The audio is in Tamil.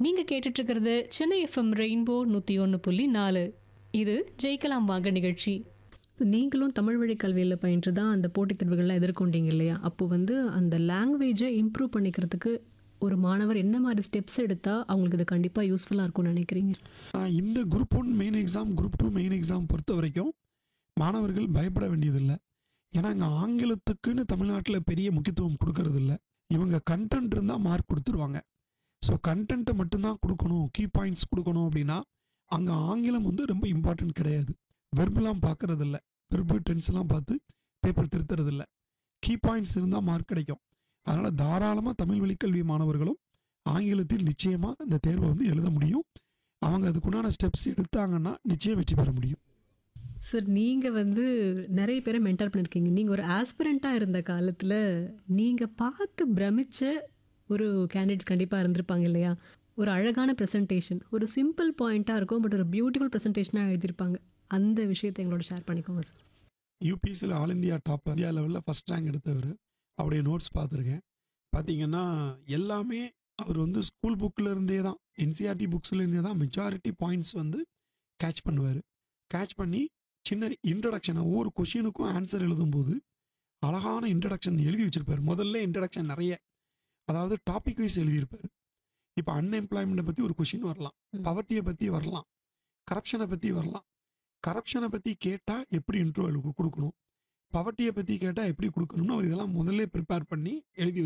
நீங்க கேட்டுட்டு இருக்கிறது சென்னை எஃப்எம் ரெயின்போ நூத்தி ஒன்று புள்ளி நாலு இது ஜெயிக்கலாம் வாங்க நிகழ்ச்சி நீங்களும் தமிழ் வழி கல்வியில் பயின்று தான் அந்த போட்டித் தேர்வுகள்லாம் எதிர்கொண்டீங்க இல்லையா அப்போ வந்து அந்த லாங்குவேஜை இம்ப்ரூவ் பண்ணிக்கிறதுக்கு ஒரு மாணவர் என்ன மாதிரி ஸ்டெப்ஸ் எடுத்தால் அவங்களுக்கு இது கண்டிப்பாக யூஸ்ஃபுல்லாக இருக்கும்னு நினைக்கிறீங்க ஆஹ் இந்த group one main exam group two main exam பொறுத்த வரைக்கும் மாணவர்கள் பயப்பட வேண்டியதில்லை ஏன்னா இங்கே ஆங்கிலத்துக்குன்னு தமிழ்நாட்டில் பெரிய முக்கியத்துவம் கொடுக்கறது இல்ல இவங்க கண்டென்ட் இருந்தால் மார்க் கொடுத்துருவாங்க ஸோ கண்டென்ட்டை மட்டும்தான் கொடுக்கணும் கீ பாயிண்ட்ஸ் கொடுக்கணும் அப்படின்னா அங்கே ஆங்கிலம் வந்து ரொம்ப இம்பார்ட்டன்ட் கிடையாது வெர்பெலாம் பார்க்கறது இல்ல வெர்பு டென்ஸ்லாம் பார்த்து பேப்பர் திருத்துறது இல்ல கீ பாயிண்ட்ஸ் இருந்தால் மார்க் கிடைக்கும் அதனால் தாராளமாக தமிழ் வழிக்கல்வி மாணவர்களும் ஆங்கிலத்தில் நிச்சயமாக இந்த தேர்வை வந்து எழுத முடியும் அவங்க அதுக்குண்டான ஸ்டெப்ஸ் எடுத்தாங்கன்னா நிச்சயம் வெற்றி பெற முடியும் சார் நீங்கள் வந்து நிறைய பேரை மென்டர் பண்ணியிருக்கீங்க நீங்கள் ஒரு ஆஸ்பிரண்ட்டாக இருந்த காலத்தில் நீங்கள் பார்த்து பிரமிச்ச ஒரு கேண்டிடேட் கண்டிப்பாக இருந்திருப்பாங்க இல்லையா ஒரு அழகான ப்ரெசன்டேஷன் ஒரு சிம்பிள் பாயிண்ட்டாக இருக்கும் பட் ஒரு பியூட்டிஃபுல் ப்ரெசன்டேஷனாக எழுதியிருப்பாங்க அந்த விஷயத்தை எங்களோட ஷேர் பண்ணிக்கோங்க சார் யூபிஎஸ்சியில் ஆல் இந்தியா டாப் இந்தியா லெவலில் ஃபஸ்ட் ரேங்க் எடுத்தவர் அவருடைய நோட்ஸ் பார்த்துருக்கேன் பார்த்தீங்கன்னா எல்லாமே அவர் வந்து ஸ்கூல் புக்கில் இருந்தே தான் என்சிஆர்டி புக்ஸ்ல இருந்தே தான் மெஜாரிட்டி பாயிண்ட்ஸ் வந்து கேட்ச் பண்ணுவார் கேட்ச் பண்ணி சின்ன இன்ட்ரடக்ஷன் ஒவ்வொரு கொஷினுக்கும் ஆன்சர் எழுதும்போது அழகான இன்ட்ரடக்ஷன் எழுதி வச்சிருப்பார் முதல்ல இன்ட்ரடக்ஷன் நிறைய அதாவது டாபிக் வைஸ் எழுதியிருப்பார் இப்போ அன்எம்ப்ளாய்மெண்ட்டை பற்றி ஒரு கொஷின் வரலாம் ம். பவர்ட்டியை பற்றி வரலாம் கரப்ஷனை பற்றி வரலாம் கரப்ஷனை பற்றி கேட்டால் எப்படி இன்ட்ரோ கொடுக்கணும் பவர்ட்டியை பற்றி கேட்டால் எப்படி கொடுக்கணும்னு அவர் இதெல்லாம் முதல்ல ப்ரிப்பேர் பண்ணி எழுதி